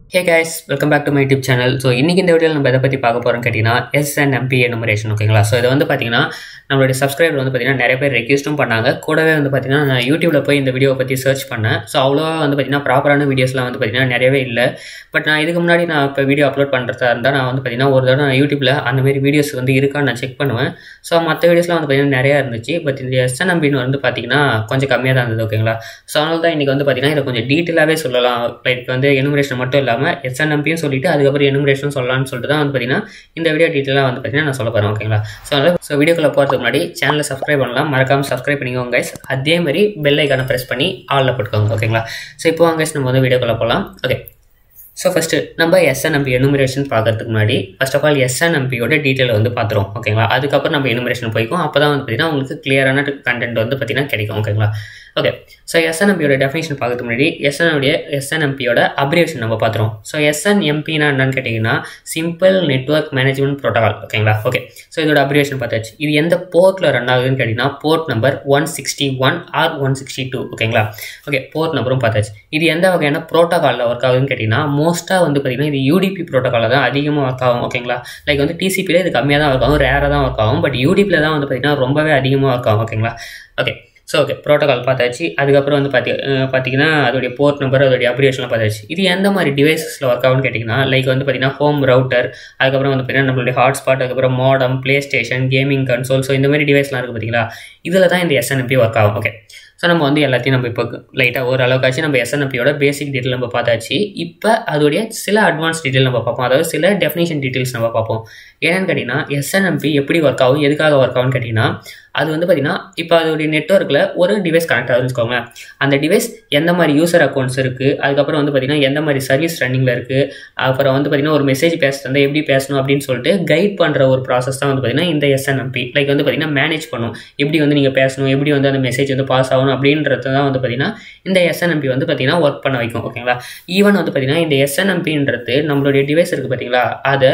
hey guys welcome back to my YouTube channel so இன்றைக்கி இந்த வீடியோவில் நம்ம எதை பற்றி பார்க்க போகிறோம் கேட்டிங்கன்னா எஸ்என்எம்பி எனுமரேஷன் ஓகேங்களா ஸோ இதை வந்து பார்த்தீங்கன்னா நம்மளுடைய சப்ஸ்கிரைபர் வந்து பார்த்தீங்கன்னா நிறைய பேர் ரெக்யூஸ்ட்டும் பண்ணாங்க கூடவே வந்து பார்த்தீங்கன்னா நான் யூடியூப்பில் போய் இந்த வீடியோவை பற்றி சர்ச் பண்ணேன் ஸோ அவ்வளோவா வந்து பார்த்தீங்கன்னா ப்ராப்பரான வீடியோஸ்லாம் வந்து பார்த்தீங்கன்னா நிறையவே இல்லை பட் நான் இதுக்கு முன்னாடி நான் இப்போ வீடியோ அப்லோட் பண்ணுறதா இருந்தால் நான் வந்து பார்த்தீங்கன்னா ஒரு தடவை நான் யூடியூப்பில் அந்த மாதிரி வீடியோஸ் வந்து இருக்கான்னு நான் செக் பண்ணுவேன் ஸோ மற்ற வீடியோஸ்லாம் வந்து பார்த்தீங்கன்னா நிறையா இருந்துச்சு பட் இந்த எஸ்என்எம்பின்னு வந்து பார்த்தீங்கன்னா கொஞ்சம் கம்மியாக தான் இருந்தது ஓகேங்களா ஸோ அதனால தான் இன்றைக்கி வந்து பார்த்தீங்கன்னா இதை கொஞ்சம் டீட்டெயிலாகவே சொல்லலாம் லைக் வந்து எனுமரேஷன் மட்டும் இல்லாமல் எஸ்என்எம்பியும் சொல்லிட்டு அதுக்கப்புறம் எனுமரேஷன் சொல்லலாம்னு சொல்லிட்டு தான் வந்து பார்த்தீங்கன்னா இந்த வீடியோ டீட்டெயிலாக வந்து பார்த்தீங்கன்னா நான் சொல்ல போகிறேன் ஓகேங்களா ஸோ அதனால் ஸோ வீடியோக்குள்ள போகிறதுக்கு முன்னாடி சேனலை சப்ஸ்கிரைப் பண்ணலாம் மறக்காமல் சப்ஸ்கிரைப் பண்ணிக்கோங்க கைஸ் அதே மாதிரி பெல் ஐக்கானை ப்ரெஸ் பண்ணி ஆலில் போட்டுக்கோங்க ஓகேங்களா ஸோ இப்போ வாங்க guys, நம்ம வந்து வீடியோக்குள்ள போகலாம் ஓகே ஸோ ஃபஸ்ட்டு நம்ம எஸ்என்எம்பி எனுமரேஷன் பார்க்கறதுக்கு முன்னாடி ஃபர்ஸ்ட் ஆஃப் ஆல் எஸ்என்எம்பியோட டீட்டெயில் வந்து பார்த்துருவோம் ஓகேங்களா அதுக்கப்புறம் நம்ம எனுமரேஷன் போய்க்கும் அப்போ தான் வந்து பார்த்தீங்கன்னா உங்களுக்கு கிளியரான கண்டென்ட் வந்து பார்த்தீங்கன்னா கிடைக்கும் ஓகேங்களா ஓகே ஸோ எஸ்என்எம்பியோட டெஃபினேஷன் பார்க்கறதுக்கு முன்னாடி எஸ்என்எம்டைய எஸ்என்எம்பியோட அப்ரிவேஷன் நம்ம பார்த்துருவோம் ஸோ எஸ்என்எம்பினா என்னன்னு கேட்டிங்கன்னா சிம்பிள் நெட்ஒர்க் மேனேஜ்மெண்ட் ப்ரோட்டோகால் ஓகேங்களா ஓகே ஸோ இதோட அப்ரிவேஷன் பார்த்தாச்சு இது எந்த போர்ட்டில் ரன் ஆகுதுன்னு கேட்டிங்கன்னா port number one sixty one or one sixty two ஓகேங்களா ஓகே போர்ட் நம்பரும் பார்த்தாச்சு இது எந்த வகையான ப்ரோட்டோகாலில் ஒர்க் ஆகுதுன்னு கேட்டிங்கன்னா மோஸ்ட்டாக வந்து பார்த்திங்கன்னா இது யூடிபி ப்ரோட்டோகாலில் தான் அதிகமாக ஒர்க் ஆகும் ஓகேங்களா லைக் வந்து டிசிபியில் இது கம்மியாக தான் ஒர்க் ஆகும் ரேராக தான் ஒர்க் ஆகும் பட் யூடிபியில் தான் வந்து பார்த்திங்கன்னா ரொம்பவே அதிகமாக ஒர்க் ஆகும் ஓகேங்களா ஓகே ஸோ ஓகே ப்ரோட்டோகால் பார்த்தாச்சு அதுக்கப்புறம் வந்து பார்த்தி அஹ் பார்த்தீங்கன்னா அதோடைய போர்ட் நம்பர் அதோடைய அப்ரிவேஷன்லாம் பார்த்தாச்சு இது எந்த மாதிரி டிவைசஸில் ஒர்க் ஆகும்னு கேட்டிங்கன்னா லைக் வந்து பார்த்தீங்கன்னா ஹோம் ரவுட்டர் அதுக்கப்புறம் வந்து பார்த்தீங்கன்னா நம்மளுடைய ஹாட்ஸ்பாட் அதுக்கப்புறம் modem play station gaming console so இந்த மாதிரி டிவைஸ்லாம் இருக்குது பார்த்தீங்களா இதில் தான் இந்த எஸ்என்எம்பி ஒர்க் ஆகும் ஓகே ஸோ நம்ம வந்து எல்லாத்தையும் நம்ம இப்போ லைட்டாக ஓரளவுக்காச்சும் நம்ம எஸ்என்எப்பியோட பேசிக் டீட்டெயில் நம்ம பார்த்தாச்சு இப்போ அதோடைய சில அட்வான்ஸ் டீட்டெயில் நம்ம பார்ப்போம் அதாவது சில டெஃபினேஷன் டீட்டெயில்ஸ் நம்ம பார்ப்போம் ஏன்னு கேட்டிங்கன்னா எஸ்என்எம்பி எப்படி ஒர்க் ஆகும் எதுக்காக ஒர்க் ஆகும்னு கேட்டிங்கன்னா அது வந்து பார்த்திங்கன்னா இப்போ அதோடைய நெட்ஒர்க்கில் ஒரு டிவைஸ் கனெக்ட் ஆகுதுன்னு வச்சுக்கோங்களேன் அந்த டிவைஸ் எந்த மாதிரி யூசர் அக்கௌண்ட்ஸ் இருக்குது அதுக்கப்புறம் வந்து பார்த்திங்கன்னா எந்த மாதிரி சர்வீஸ் ரன்னிங்கில் இருக்குது அப்புறம் வந்து பார்த்திங்கன்னா ஒரு மெசேஜ் பேசுறது வந்து எப்படி பேசணும் அப்படின்னு சொல்லிட்டு கைட் பண்ணுற ஒரு ப்ராசஸ் தான் வந்து பார்த்திங்கன்னா இந்த எஸ்என்எம்பி லைக் வந்து பார்த்திங்கன்னா மேனேஜ் பண்ணும் எப்படி வந்து நீங்கள் பேசணும் எப்படி வந்து அந்த மெசேஜ் வந்து பாஸ் ஆகணும் அப்படின்றது தான் வந்து பார்த்திங்கன்னா இந்த எஸ்என்எம்பி வந்து பார்த்திங்கன்னா ஒர்க் பண்ண வைக்கும் ஓகேங்களா ஈவன் வந்து பார்த்திங்கன்னா இந்த எஸ்என்எம்பின்றது நம்மளுடைய டிவைஸ் இருக்குது பார்த்தீங்களா அதை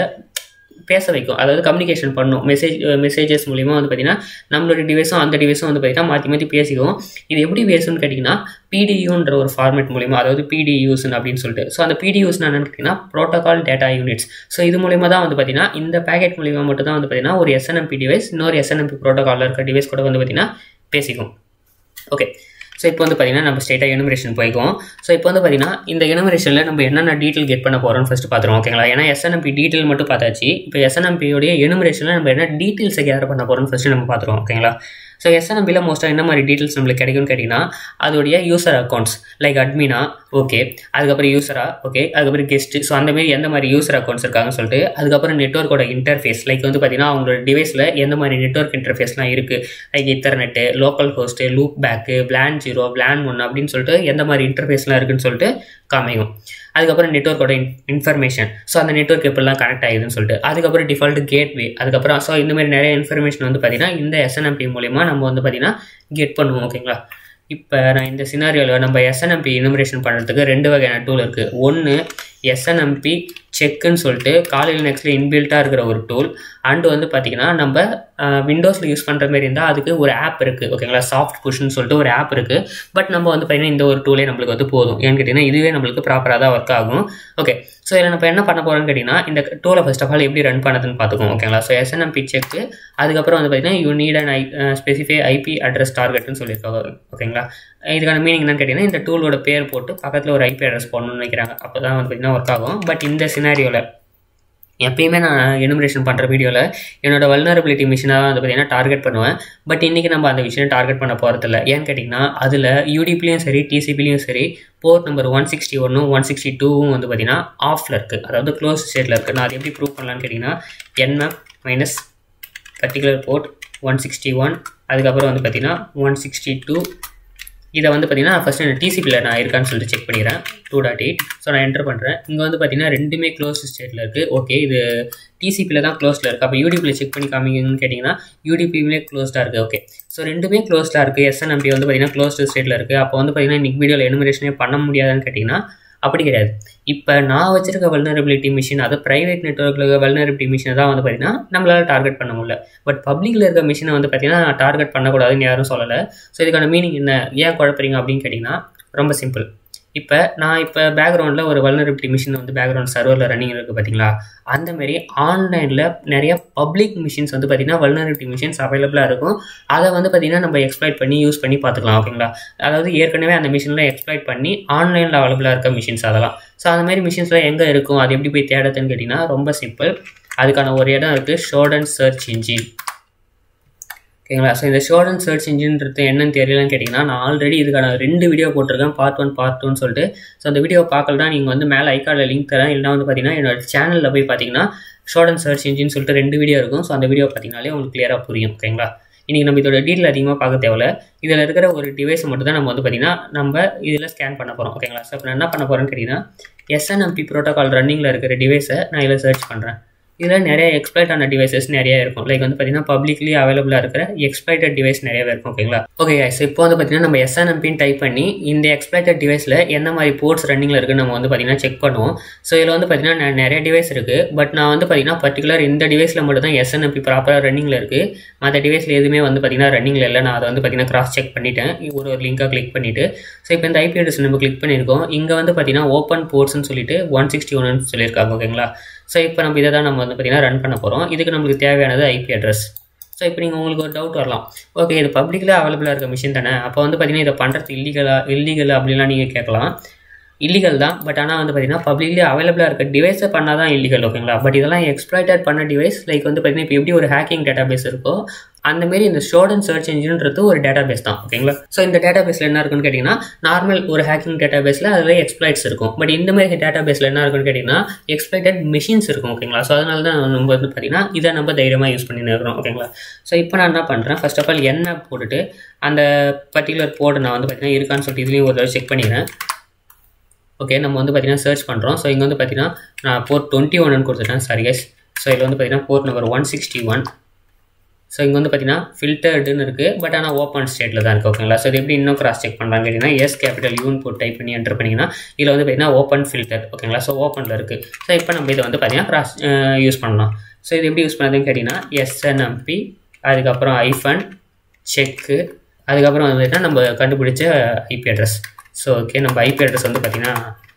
பேச வைக்கும் அதாவது கம்யூனிகேஷன் பண்ணும் மெசேஜ் மெசேஜஸ் மூலிமா வந்து பார்த்திங்கன்னா நம்மளோட டிவைஸும் அந்த டிவைஸும் வந்து பார்த்திங்கன்னா மாற்றி மாற்றி பேசிக்கும் இது எப்படி பேசும்னு கேட்டிங்கன்னா பிடியூன்ற ஒரு ஃபார்மேட் மூலிமா அதாவது பிடியூஸ்னு அப்படின்னு சொல்லிட்டு ஸோ அந்த பிடியூஸ்னு என்னன்னு கேட்டிங்கன்னா ப்ரோட்டோகால் டேட்டா யூனிட்ஸ் ஸோ இது மூலிமா தான் வந்து பார்த்திங்கன்னா இந்த பேக்கெட் மூலிமா மட்டும் தான் வந்து பார்த்திங்கன்னா ஒரு எஸ்என்எம்பி டிவைஸ் இன்னொரு எஸ்என்எம்பி ப்ரோட்டோகாலில் இருக்க டிவைஸ் கூட வந்து பார்த்திங்கன்னா பேசிக்கும் ஓகே ஸோ இப்போ வந்து பார்த்தீங்கன்னா நம்ம ஸ்டேட்டாக எனுமரேஷன் போய்க்குவோம் ஸோ இப்போ வந்து பார்த்தீங்கன்னா இந்த எனுமரேஷனில் நம்ம என்னென்ன டீட்டெயில் கெட் பண்ண போகிறோம்னு ஃபஸ்ட்டு பார்த்துருவோம் ஓகேங்களா ஏன்னா எஸ்என்எம்பி டீட்டெயில் மட்டும் பார்த்தாச்சு இப்போ எஸ்என்எம்பியோடைய எனுமரேஷனில் நம்ம என்ன டீட்டெயில்ஸை கேதர் பண்ண போகிறோம்னு ஃபஸ்ட்டு நம்ம பார்த்துருவோம் ஓகேங்களா ஸோ எஸ்என்எம்பியில் மோஸ்ட்டாக என்ன மாதிரி டீட்டெயில்ஸ் நம்மளுக்கு கிடைக்கும்னு கேட்டிங்கன்னா அதோடைய யூசர் அக்கௌண்ட்ஸ் லைக் அட்மினா ஓகே அதுக்கப்புறம் யூசரா ஓகே அதுக்கப்புறம் கெஸ்ட்டு ஸோ அந்த மாதிரி எந்த மாதிரி யூசர் அக்கௌண்ட்ஸ் இருக்காங்கன்னு சொல்லிட்டு அதுக்கப்புறம் நெட்ஒர்க்கோட இன்டர்ஃபேஸ் லைக் வந்து பார்த்தீங்கன்னா அவங்களோட டிவைஸில் எந்த மாதிரி நெட்ஒர்க் இன்டர்ஃபேஸ்லாம் இருக்குது like ethernet local host loop back WLAN zero WLAN one அப்படின்னு சொல்லிட்டு எந்த மாதிரி இன்டர்ஃபேஸ்லாம் இருக்குன்னு சொல்லிட்டு காமிக்கும் அதுக்கப்புறம் நெட்ஒர்க்கோட இன்ஃபர்மேஷன் ஸோ அந்த நெட்ஒர்க் எப்படிலாம் கனெக்ட் ஆகுதுன்னு சொல்லிட்டு அதுக்கப்புறம் டிஃபால்ட் கேட்வே அதுக்கப்புறம் ஸோ இந்த மாதிரி நிறைய இன்ஃபர்மேஷன் வந்து பார்த்தீங்கன்னா இந்த எஸ்என்எம்பி மூலிமா நம்ம வந்து பார்த்தீங்கன்னா கெட் பண்ணுவோம் ஓகேங்களா இப்போ நான் இந்த சினாரியோவில் நம்ம எஸ்என்எம்பி இனுமரேஷன் பண்ணுறதுக்கு ரெண்டு வகையான டூல் இருக்குது ஒன்று எஸ்என்எம்பி செக்குன்னு சொல்லிட்டு காலையில் நெக்ஸ்ட்டில் இன்பில்ட்டாக இருக்கிற ஒரு டூல் அண்டு வந்து பார்த்திங்கன்னா நம்ம விண்டோஸில் யூஸ் பண்ணுற மாதிரி இருந்தால் அதுக்கு ஒரு ஆப் இருக்குது ஓகேங்களா சாஃப்ட் புஷ்னு சொல்லிட்டு ஒரு ஆப் இருக்குது பட் நம்ம வந்து பார்த்திங்கன்னா இந்த ஒரு டூலே நம்மளுக்கு வந்து போதும் ஏன்னு கேட்டிங்கன்னா இதுவே நம்மளுக்கு ப்ராப்பராக தான் ஒர்க் ஆகும் ஓகே ஸோ இதில் நம்ம என்ன பண்ண போகிறோம்னு கேட்டிங்கன்னா இந்த டூலை ஃபஸ்ட் ஆஃப் ஆல் எப்படி ரன் பண்ணதுன்னு பார்த்துக்கோம் ஓகேங்களா ஸோ எஸ்என்எம்பி செக்கு அதுக்கப்புறம் வந்து பார்த்திங்கன்னா you need and I specify IP address டார்கெட்னு சொல்லியிருக்காங்க ஓகேங்களா இதுக்கான மீனிங் என்னன்னு கேட்டிங்கன்னா இந்த டூலோட பேர் போட்டு பக்கத்தில் ஒரு ஐபி அட்ரஸ் போடணும்னு நினைக்கிறாங்க அப்போ தான் வந்து பார்த்திங்கன்னா ஒர்க் ஆகும் பட் இந்த சினாரியோவில் எப்பயுமே நான் எனுமரேஷன் பண்ணுற வீடியோவில் என்னோட வல்னரபிலிட்டி மிஷினாக தான் வந்து பார்த்தீங்கன்னா டார்கெட் பண்ணுவேன் பட் இன்றைக்கி நம்ம அந்த விஷயம் டார்கெட் பண்ண போகிறதில்ல ஏன்னு கேட்டிங்கன்னா அதில் யூடிபிலையும் சரி டிசிபிலையும் சரி போர்ட் நம்பர் ஒன் சிக்ஸ்டி ஒன்றும் ஒன் சிக்ஸ்டி டூவும் வந்து பார்த்திங்கன்னா ஆஃபில் இருக்குது அதாவது க்ளோஸ் ஸ்டேட்டில் இருக்குது நான் அது எப்படி ப்ரூவ் பண்ணலான்னு கேட்டிங்கன்னா NM minus particular port one sixty one அதுக்கப்புறம் வந்து பார்த்திங்கன்னா ஒன் சிக்ஸ்டி டூ இதை வந்து பார்த்தீங்கன்னா ஃபஸ்ட்டு நான் டிசிபியில் நான் இருக்கான்னு சொல்லிட்டு செக் பண்ணிக்கிறேன் டூ டாட் எயிட் ஸோ நான் என்டர் பண்ணுறேன் இங்கே வந்து பார்த்தீங்கன்னா ரெண்டுமே க்ளோஸ் ஸ்டேட்டில் இருக்குது ஓகே இது டிசிபியில் தான் க்ளோஸில் இருக்குது அப்போ யூடிபியில் செக் பண்ணி காமிங்கன்னு கேட்டிங்கன்னா யூடிபியுமே க்ளோஸ்டாக இருக்குது ஓகே ஸோ ரெண்டுமே க்ளோஸ்டாக இருக்குது எஸ்என்எம்பி வந்து பார்த்தீங்கன்னா க்ளோஸ்டு ஸ்டேட்டில் இருக்குது அப்போ வந்து பார்த்தீங்கன்னா இன்றைக்கி வீடியோவில் எனுமரேஷனே பண்ண முடியாதுன்னு கேட்டிங்கன்னா அப்படி கிடையாது இப்போ நான் வச்சிருக்க வல்னரபிலிட்டி மிஷின் அது ப்ரைவேட் நெட்ஒர்க்கில் இருக்க வல்னரபிலிட்டி மிஷினை தான் வந்து பார்த்தீங்கன்னா நம்மளால் டார்கெட் பண்ண முடியல பட் பப்ளிக்கில் இருக்க மிஷினை வந்து பார்த்தீங்கன்னா டார்கெட் பண்ணக்கூடாதுன்னு யாரும் சொல்லலை ஸோ இதுக்கான மீனிங் என்ன ஏன் குழப்பறீங்க அப்படின்னு கேட்டிங்கன்னா ரொம்ப சிம்பிள் இப்போ நான் இப்போ பேக்ரவுண்டில் ஒரு வல்னரபிலிட்டி மிஷின் வந்து பேக்ரவுண்ட் சர்வரில் ரன்னிங் இருக்குது பார்த்தீங்களா அந்த மாதிரி ஆன்லைனில் நிறைய பப்ளிக் மிஷின்ஸ் வந்து பார்த்திங்கன்னா வல்னரபிலிட்டி மிஷின்ஸ் அவைலபிளாக இருக்கும் அதை வந்து பார்த்திங்கன்னா நம்ம எக்ஸ்ப்ளாய்ட் பண்ணி யூஸ் பண்ணி பார்த்துக்கலாம் ஓகேங்களா அதாவது ஏற்கனவே அந்த மிஷினில் எக்ஸ்ப்ளாய்ட் பண்ணி ஆன்லைனில் அவைலபிளாக இருக்க மிஷின்ஸ் அதெல்லாம் ஸோ அந்த மாதிரி மிஷின்ஸ்லாம் எங்கே இருக்கும் அது எப்படி போய் தேடுறதுன்னு கேட்டிங்கன்னா ரொம்ப சிம்பிள் அதுக்கான ஒரு இடம் இருக்குது ஷோர்ட் சர்ச் இன்ஜின் ஓகேங்களா ஸோ இந்த ஷோர்ட் அண்ட் சர்ச் இன்ஜின்றது என்னன்னு தெரியலன்னு கேட்டிங்கன்னா நான் ஆல்ரெடி இதுக்கான ரெண்டு வீடியோ போட்டிருக்கேன் பார்ட் ஒன் பார்ட் டூன்னு சொல்லிட்டு ஸோ அந்த வீடியோ பார்க்கலாம் நீங்கள் வந்து மேலே ஐக்கார்டில் லிங்க் தரேன் இல்லைனா வந்து பார்த்தீங்கன்னா என்னோட சேனலில் போய் பார்த்தீங்கன்னா ஷோர்ட் அண்ட் சர்ச் இன்ஜின் சொல்லிட்டு ரெண்டு வீடியோ இருக்கும் ஸோ அந்த வீடியோ பார்த்தீங்கனாலே உங்களுக்கு கிளியராக புரியும் ஓகேங்களா இன்றைக்கி நம்ம இதோட டீட்டெயில் அதிகமாக பார்க்க தேவையில்ல இதில் இருக்கிற ஒரு டிவைஸ் மட்டும் தான் நம்ம வந்து பார்த்திங்கன்னா நம்ம இதில் ஸ்கேன் பண்ண போகிறோம் ஓகேங்களா ஸோ இப்போ நான் என்ன பண்ண போகிறேன்னு கேட்டிங்கன்னா எஸ்என்எம்பி ப்ரோட்டோகால் ரன்னிங்கில் இருக்கிற டிவைஸை நான் இதில் சர்ச் பண்ணுறேன் இதில் நிறைய எக்ஸ்ப்ளைட் ஆன டிவைசஸ் நிறைய இருக்கும் லைக் வந்து பார்த்தீங்கன்னா பப்ளிக்லி அவைலபிளாக இருக்கிற எக்ஸ்ப்ளைட்டட் டிவைஸ் நிறையவே இருக்கும் ஓகேங்களா ஓகே ஸோ இப்போ வந்து பார்த்தீங்கன்னா நம்ம எஸ்என்எம்பின்னு டைப் பண்ணி இந்த எக்ஸ்ப்ளைட்டட் டிவைஸில் என்ன மாதிரி போர்ட்ஸ் ரன்னிங்கில் இருக்குன்னு நம்ம வந்து பார்த்தீங்கன்னா செக் பண்ணுவோம் ஸோ இதில் வந்து பார்த்தீங்கன்னா நிறைய டிவைஸ் இருக்குது பட் நான் வந்து பார்த்தீங்கன்னா பர்டிகுலர் இந்த டிவைஸில் மட்டும் தான் எஸ்என்எம்பி ப்ராப்பராக ரன்னிங்கில் இருக்குது மற்ற டிவைஸில் எதுவுமே வந்து பார்த்தீங்கன்னா ரன்னிங்கில் இல்லை நான் அதை வந்து பார்த்தீங்கன்னா கிராஸ் செக் பண்ணிட்டேன் ஒரு ஒரு லிங்காக கிளிக் பண்ணிவிட்டு ஸோ இப்போ இந்த ஐபி அட்ரஸ் நம்ம கிளிக் பண்ணியிருக்கோம் இங்கே வந்து பார்த்தீங்கன்னா ஓப்பன் போர்ட்ஸ்னு சொல்லிட்டு ஒன் சிக்ஸ்டி ஒன்னு சொல்லியிருக்காங்க ஓகேங்களா ஸோ இப்போ நம்ம இதை தான் நம்ம வந்து பார்த்திங்கன்னா ரன் பண்ண போகிறோம் இதுக்கு நம்மளுக்கு தேவையானது ஐபி அட்ரஸ் ஸோ இப்போ நீங்கள் உங்களுக்கு ஒரு டவுட் வரலாம் ஓகே இது பப்ளிக்கில் அவைலபிளாக இருக்க மிஷின் தானே அப்போ வந்து பார்த்தீங்கன்னா இதை பண்ணுறது இல்லீகலா இல்லீகல் அப்படிலாம் நீங்கள் கேட்கலாம் இல்லீகல் தான் பட் ஆனால் வந்து பார்த்தீங்கன்னா பப்ளிக்லி அவைலபிளாக இருக்க டிவைஸை பண்ணால் தான் இல்லீகல் ஓகேங்களா பட் இதெல்லாம் எக்ஸ்ப்ளாய்டட் பண்ண டிவைஸ் லைக் வந்து பார்த்தீங்கன்னா இப்போ எப்படி ஒரு ஹேக்கிங் டேட்டா பேஸ் இருக்கோ அந்தமாரி இந்த ஸ்டோர்ட் அண்ட் சர்ச் இன்ஜின்றது ஒரு டேட்டா பேஸ் தான் ஓகேங்களா ஸோ இந்த டேட்டா பேஸில் என்ன இருக்குன்னு கேட்டிங்கன்னா நார்மல் ஒரு ஹேக்கிங் டேட்டா பேஸில் அதில் எக்ஸ்ப்ளாய்ட்ஸ் இருக்கும் பட் இந்த மாதிரி டேட்டா பேஸில் என்ன இருக்குன்னு கேட்டிங்கன்னா எக்ஸ்ப்ளாய்டட் மிஷின்ஸ் இருக்கும் ஓகேங்களா ஸோ அதனால தான் நம்ம வந்து பார்த்தீங்கன்னா இதை நம்ம தைரியமாக யூஸ் பண்ணி இருக்கிறோம் ஓகேங்களா ஸோ இப்போ நான் என்ன பண்ணுறேன் ஃபர்ஸ்ட் ஆஃப் ஆல் என்ன போட்டுட்டு அந்த பர்டிகுலர் போர்டு நான் வந்து பார்த்தீங்கன்னா இருக்கான்னு சொல்லிட்டு இதுலேயும் ஒரு தடவை செக் பண்ணிக்கிறேன் ஓகே நம்ம வந்து பார்த்தீங்கன்னா சர்ச் பண்ணுறோம் ஸோ இங்கே வந்து பார்த்தீங்கன்னா நான் போர்ட் டுவெண்ட்டி ஒன்னு கொடுத்துட்டேன் சாரி கேஸ் ஸோ இதில் வந்து பார்த்தீங்கன்னா port number one sixty one so இங்கே வந்து பார்த்தீங்கன்னா ஃபில்டர்டுன்னு இருக்குது பட் ஆனால் ஓப்பன் ஸ்டேட்டில் தான் இருக்குது ஓகேங்களா ஸோ இது எப்படி இன்னும் கிராஸ் செக் பண்ணுறாங்க கேட்டிங்கன்னா எஸ் கேபிட்டல் யூன் போட்டு டைப் பண்ணி என்டர் பண்ணிங்கன்னா இதில் வந்து பார்த்தீங்கன்னா ஓப்பன் ஃபில்டர் ஓகேங்களா ஸோ ஓப்பனில் இருக்குது ஸோ இப்போ நம்ம இதை வந்து பார்த்தீங்கன்னா கிராஸ் யூஸ் பண்ணலாம் ஸோ இது எப்படி யூஸ் பண்ணுறதுன்னு கேட்டிங்கன்னா எஸ்என்எம்பி அதுக்கப்புறம் ஐஃபன் செக்கு அதுக்கப்புறம் வந்துட்டு நம்ம கண்டுபிடிச்ச ஐபி அட்ரஸ் ஸோ ஓகே நம்ம ஐபி அட்ரஸ் வந்து பார்த்திங்கன்னா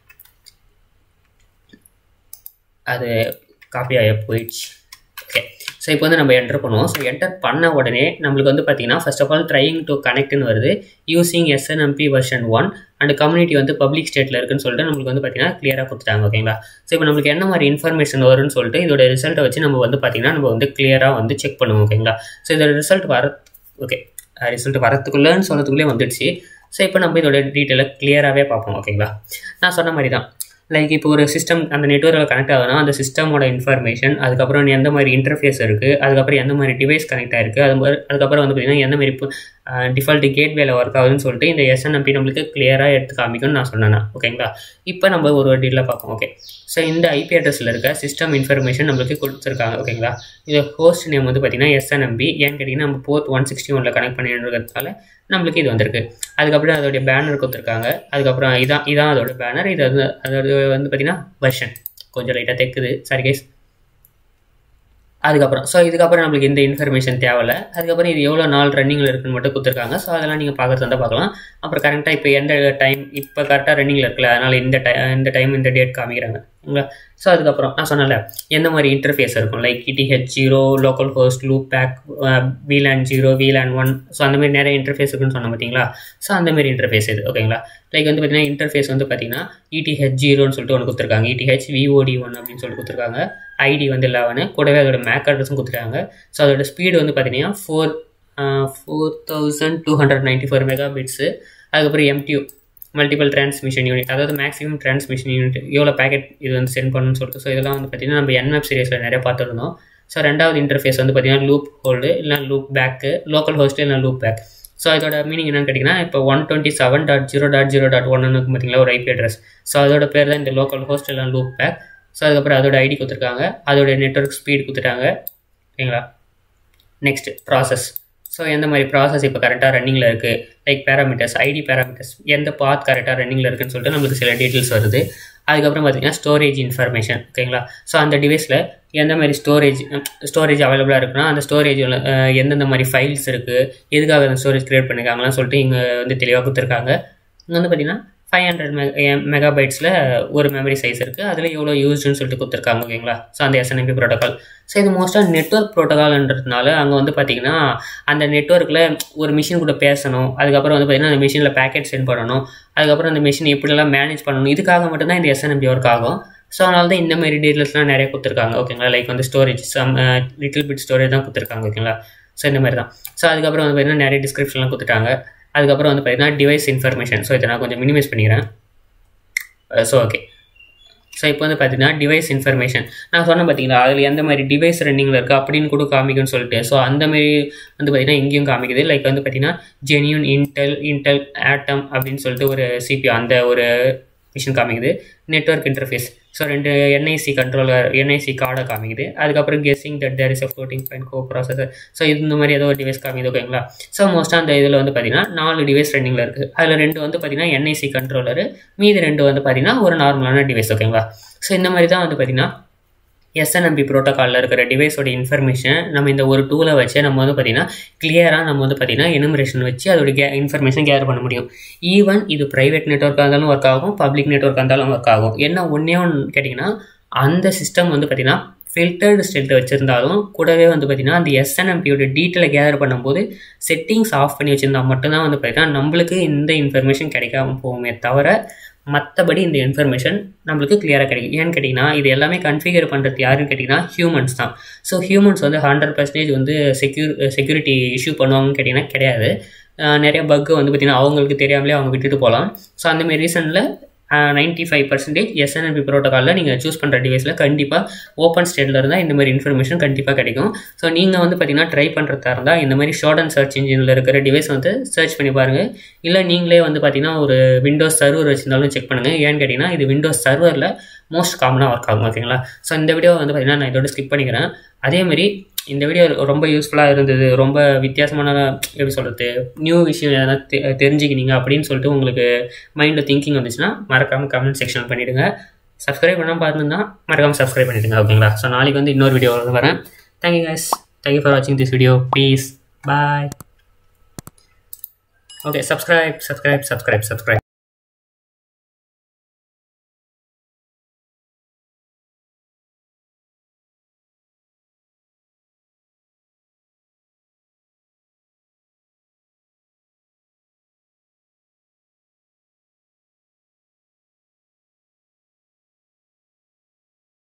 அது காப்பி ஆகி போயிடுச்சு ஓகே ஸோ இப்போ வந்து நம்ம என்டர் பண்ணுவோம் ஸோ என்டர் பண்ண உடனே நம்மளுக்கு வந்து பார்த்தீங்கன்னா first of all trying to கனெக்ட்னு வருது using SNMP version one and community வந்து பப்ளிக் ஸ்டேட்டில் இருக்குன்னு சொல்லிட்டு நம்மளுக்கு வந்து பார்த்தீங்கன்னா கிளியராக கொடுத்துட்டாங்க ஓகேங்களா ஸோ இப்போ நம்மளுக்கு என்ன மாதிரி இன்ஃபர்மேஷன் வரும்னு சொல்லிட்டு இதோட ரிசல்ட்டை வச்சு நம்ம வந்து பார்த்தீங்கன்னா நம்ம வந்து கிளியராக வந்து செக் பண்ணுவோம் ஓகேங்களா ஸோ இதோட ரிசல்ட் வர ஓகே ரிசல்ட் வரத்துக்குள்ளேன்னு சொன்னதுக்குள்ளே வந்துடுச்சு ஸோ இப்போ நம்ம இதோட டீட்டெயிலை கிளியராகவே பார்ப்போம் ஓகேங்களா நான் சொன்ன மாதிரி தான் லைக் இப்போ ஒரு சிஸ்டம் அந்த நெட்ஒர்க்கில் கனெக்ட் ஆகுதுன்னா அந்த சிஸ்டமோட இன்ஃபர்மேஷன் அதுக்கப்புறம் எந்த மாதிரி இன்டர்ஃபேஸ் இருக்குது அதுக்கப்புறம் எந்த மாதிரி டிவைஸ் கனெக்ட் ஆயிருக்கு அது மாதிரி அதுக்கப்புறம் வந்து பார்த்திங்கன்னா எந்த மாதிரி இப்போ டிஃபால்ட் கேட் வேலை ஒர்க் ஆகுதுன்னு சொல்லிட்டு இந்த எஸ்என்எம்பி நம்மளுக்கு கிளியராக எடுத்து காமிக்கும்னு நான் சொன்னேன் ஓகேங்களா இப்போ நம்ம ஒரு டீலில் பார்ப்போம் ஓகே ஸோ இந்த ஐபி அட்ரஸில் இருக்க சிஸ்டம் இன்ஃபர்மேஷன் நம்மளுக்கு கொடுத்துருக்காங்க ஓகேங்களா இது ஹோஸ்ட் நேம் வந்து பார்த்திங்கன்னா எஸ்என்எம்பி ஏன்னு கேட்டிங்கன்னா நம்ம போர்ட் ஒன் சிக்ஸ்டி ஒனில் கனெக்ட் பண்ணிருக்கிறதுனால நம்மளுக்கு இது வந்திருக்கு அதுக்கப்புறம் அதோடைய பேனர் கொடுத்துருக்காங்க அதுக்கப்புறம் இதான் இதான் அதோட பேனர் இது வந்து அதோட வந்து பார்த்திங்கன்னா வெர்ஷன் கொஞ்சம் லைட்டாக தைக்குது சாரி கேஸ் அதுக்கப்புறம் ஸோ இதுக்கப்புறம் நம்மளுக்கு இந்த இன்ஃபர்மேஷன் தேவையில்ல அதுக்கப்புறம் இது எவ்வளோ நாள் ரன்னிங்கில் இருக்குன்னு மட்டும் கொடுத்துருக்காங்க ஸோ அதெல்லாம் நீங்கள் பார்க்குறது இருந்தால் பார்க்கலாம் அப்புறம் கரெக்டாக இப்போ எந்த டைம் இப்போ கரெக்டாக ரன்னிங்கில் இருக்குல்ல அதனால் இந்த டை இந்த டைம் இந்த டேட் காமிக்கிறாங்க ஓகேங்களா ஸோ அதுக்கப்புறம் நான் சொன்னல எந்த மாதிரி இன்டர்ஃபேஸ் இருக்கும் like eth zero localhost loopback wlan zero wlan one so அந்த மாதிரி நிறைய இன்டர்ஃபேஸ் இருக்குன்னு சொன்ன பார்த்தீங்களா ஸோ அந்த மாதிரி இன்டர்ஃபேஸ் இது ஓகேங்களா லைக் வந்து பார்த்தீங்கன்னா இன்டர்ஃபேஸ் வந்து பார்த்தீங்கன்னா இடிஹெச் ஜீரோன்னு சொல்லிட்டு ஒன்று கொடுத்துருக்காங்க இடிஹெச் விஓடி ஒன் அப்படின்னு சொல்லிட்டு கொடுத்துருக்காங்க ஐடி வந்து லெவனு கூடவே அதோட மேக் அட்ரஸும் கொடுத்துருக்காங்க ஸோ அதோட ஸ்பீடு வந்து பார்த்தீங்கன்னா four four thousand two hundred ninety four mega bits அதுக்கப்புறம் எம்டியூ மல்டிபிள் டிரான்ஸ்மிஷன் யூனிட் அதாவது மேக்ஸிமம் டிரான்ஸ்மிஷன் யூனிட் எவ்வளோ பேக்கெட் இது வந்து சென்ட் பண்ணணும்னு சொல்லிட்டு ஸோ இதெல்லாம் வந்து பார்த்தீங்கன்னா நம்ம என்எப் சீரியஸில் நிறைய பார்த்துருந்தோம் ஸோ ரெண்டாவது இன்டர்ஃபேஸ் வந்து பார்த்தீங்கன்னா லூப் ஹோல்டு இல்லை லூப் பேக்கு லோக்கல் ஹோஸ்ட்டு இல்லை லூப் பேக் ஸோ இதோட மீனிங் என்னன்னு கேட்டிங்கன்னா இப்போ one twenty seven dot zero dot zero dot ஒன்னு பார்த்தீங்களா ஒரு ஐபி அட்ரஸ் ஸோ அதோட பேர் தான் இந்த லோக்கல் ஹோஸ்ட் இல்லை லூப் பேக் ஸோ அதுக்கப்புறம் அதோட ஐடி கொடுத்துருக்காங்க அதோட நெட்ஒர்க் ஸ்பீட் கொடுத்துட்டாங்க ஓகேங்களா நெக்ஸ்ட் ப்ராசஸ் ஸோ எந்த மாதிரி ப்ராசஸ் இப்போ கரெக்டாக ரன்னிங்கில் இருக்குது லைக் பேராமீட்டர்ஸ் ஐடி பேராமீட்டர்ஸ் எந்த பாத் கரெக்டாக ரன்னிங்கில் இருக்குன்னு சொல்லிட்டு நம்மளுக்கு சில டீட்டெயில்ஸ் வருது அதுக்கப்புறம் பார்த்தீங்கன்னா ஸ்டோரேஜ் இன்ஃபர்மேஷன் ஓகேங்களா ஸோ அந்த டிவைஸில் எந்த மாதிரி ஸ்டோரேஜ் ஸ்டோரேஜ் அவைலபிளாக இருக்குன்னா அந்த ஸ்டோரேஜில் எந்தெந்த மாதிரி ஃபைல்ஸ் இருக்குது எதுக்காக அந்த ஸ்டோரேஜ் க்ரியேட் பண்ணியிருக்காங்களான்னு சொல்லிட்டு இங்கே வந்து தெளிவாக கொடுத்துருக்காங்க இங்கே வந்து பார்த்தீங்கன்னா ஃபைவ் ஹண்ட்ரட் மெகா மெகாபைட்ஸில் ஒரு மெமரி சைஸ் இருக்குது அதில் எவ்வளோ யூஸ்டுன்னு சொல்லிட்டு கொடுத்துருக்காங்க ஓகேங்களா ஸோ அந்த எஸ்என்எம்பி ப்ரோட்டோகால் ஸோ இது மோஸ்ட்டாக நெட்ஒர்க் ப்ரோட்டோகால்ன்றதுனால அங்கே வந்து பார்த்திங்கன்னா அந்த நெட்ஒர்க்கில் ஒரு மிஷின் கூட பேசணும் அதுக்கப்புறம் வந்து பார்த்திங்கன்னா அந்த மிஷினில் பேக்கெட் சென்ட் பண்ணணும் அதுக்கப்புறம் அந்த மிஷின் எப்படிலாம் மேனேஜ் பண்ணணும் இதுக்காக மட்டும்தான் இந்த எஸ்என்எம்பி ஒர்க் ஆகும் ஸோ அதனால தான் இந்த மாதிரி டீட்டெயில்ஸ்லாம் நிறைய கொடுத்துருக்காங்க ஓகேங்களா லைக் வந்து storage some little bit storage தான் கொடுத்துருக்காங்க ஓகேங்களா ஸோ இந்த மாதிரி தான் ஸோ அதுக்கப்புறம் வந்து பார்த்திங்கன்னா நிறைய டிஸ்கிரிப்ஷன்லாம் கொடுத்துட்டாங்க அதுக்கப்புறம் வந்து பார்த்திங்கன்னா டிவைஸ் இன்ஃபர்மேஷன் ஸோ இதை நான் கொஞ்சம் மினிமைஸ் பண்ணிக்கிறேன் ஸோ ஓகே ஸோ இப்போ வந்து பார்த்தீங்கன்னா டிவைஸ் இன்ஃபர்மேஷன் நான் சொன்னேன் பார்த்தீங்களா அதில் எந்த மாதிரி டிவைஸ் ரன்னிங்கில் இருக்குது அப்படின்னு கூட காமிக்கும்னு சொல்லிட்டு ஸோ அந்த மாதிரி வந்து பார்த்தீங்கன்னா இங்கேயும் காமிக்குது லைக் வந்து பார்த்தீங்கன்னா ஜெனியூன் இன்டெல் இன்டெல் ஆட்டம் அப்படின்னு சொல்லிட்டு ஒரு சிபி அந்த ஒரு மிஷின் காமிக்குது நெட்ஒர்க் இன்டர்ஃபேஸ் ஸோ ரெண்டு என்ஐசி கண்ட்ரோலர் என்ஐசி கார்டை காமிக்குது அதுக்கப்புறம் guessing that there is a floating point coprocessor so இந்த மாதிரி ஏதோ ஒரு டிவைஸ் காமிக்குது ஓகேங்களா ஸோ மோஸ்ட்டாக அந்த இதில் வந்து பார்த்தீங்கன்னா நாலு டிவைஸ் ரன்னிங்கில் இருக்குது அதில் ரெண்டு வந்து பார்த்தீங்கன்னா என்ஐசி கண்ட்ரோலரு மீதி ரெண்டு வந்து பார்த்தீங்கன்னா ஒரு நார்மலான டிவைஸ் ஓகேங்களா ஸோ இந்த மாதிரி தான் வந்து பார்த்தீங்கன்னா எஸ்என்எம்பி ப்ரோட்டோக்காலில் இருக்கிற டிவைஸோட இன்ஃபர்மேஷன் நம்ம இந்த ஒரு டூலை வச்சு நம்ம வந்து பார்த்திங்கன்னா கிளியராக நம்ம வந்து பார்த்திங்கன்னா எனுமரேஷன் வச்சு அதோட கே இன்ஃபர்மேஷன் கேதர் பண்ண முடியும் ஈவன் இது ப்ரைவேட் நெட்ஒர்க்காக இருந்தாலும் ஒர்க் ஆகும் பப்ளிக் நெட்ஒர்க்காக இருந்தாலும் ஒர்க் ஆகும் என்ன ஒன்றே ஒன்று கேட்டிங்கன்னா அந்த சிஸ்டம் வந்து பார்த்திங்கன்னா ஃபில்டர்டு ஸ்டேட் வச்சுருந்தாலும் கூடவே வந்து பார்த்திங்கன்னா அந்த எஸ்என்எம்பியோட டீட்டெயிலை கேதர் பண்ணும்போது செட்டிங்ஸ் ஆஃப் பண்ணி வச்சுருந்தா மட்டும்தான் வந்து பார்த்திங்கன்னா நம்மளுக்கு இந்த இன்ஃபர்மேஷன் கிடைக்காம போகுமே தவிர மற்றபடி இந்த இன்ஃபர்மேஷன் நம்மளுக்கு கிளியராக கிடைக்கும் ஏன்னு கேட்டிங்கன்னா இது எல்லாமே கன்ஃபிகர் பண்ணுறது யாருன்னு கேட்டிங்கன்னா ஹியூமன்ஸ் தான் ஸோ ஹியூமன்ஸ் வந்து ஹண்ட்ரட் பர்சன்டேஜ் வந்து செக்யூர் செக்யூரிட்டி இஷ்யூ பண்ணுவாங்கன்னு கேட்டிங்கன்னா கிடையாது நிறைய பக்கு வந்து பார்த்திங்கன்னா அவங்களுக்கு தெரியாமலே அவங்க விட்டுட்டு போகலாம் ஸோ அந்தமாரி ரீசனில் நைன்ட்டி ஃபைவ் பர்சன்டேஜ் எஸ்என்எல்பி ப்ரோட்டோக்காலில் நீங்கள் சூஸ் பண்ணுற டிவைஸில் கண்டிப்பாக ஓப்பன் ஸ்டேட்டில் இருந்தால் இந்த மாதிரி இன்ஃபர்மேஷன் கண்டிப்பாக கிடைக்கும் ஸோ நீங்கள் வந்து பார்த்தீங்கன்னா ட்ரை பண்ணுறதா இருந்தால் இந்த மாதிரி ஷார்ட் அண்ட் சர்ச் இன்ஜினில் இருக்கிற டிவைஸ் வந்து சர்ச் பண்ணி பாருங்கள் இல்லை நீங்களே வந்து பார்த்தீங்கன்னா ஒரு விண்டோஸ் சர்வர் வச்சிருந்தாலும் செக் பண்ணுங்கள் ஏன்னு கேட்டிங்கன்னா இது விண்டோஸ் சர்வரில் மோஸ்ட் காமனாக ஒர்க் ஆகும் ஓகேங்களா ஸோ இந்த வீடியோ வந்து பார்த்தீங்கன்னா நான் இதோட ஸ்கிப் பண்ணிக்கிறேன் அதேமாதிரி இந்த வீடியோ ரொம்ப யூஸ்ஃபுல்லாக இருந்தது ரொம்ப வித்தியாசமான எப்படி சொல்கிறது நியூ விஷயம் எதனா தெ தெரிஞ்சுக்கினீங்க அப்படின்னு சொல்லிட்டு உங்களுக்கு மைண்டில் திங்கிங் வந்துச்சுன்னா மறக்காமல் கமெண்ட் செக்ஷன் பண்ணிவிடுங்க சப்ஸ்கிரைப் பண்ணாமல் பார்த்துருந்தா மறக்காமல் சப்ஸ்கிரைப் பண்ணிவிடுங்க ஓகேங்களா ஸோ நாளைக்கு வந்து இன்னொரு வீடியோ வரேன் தேங்க்யூ கைஸ் தேங்க்யூ ஃபார் வாட்சிங் this video please bye okay subscribe subscribe subscribe subscribe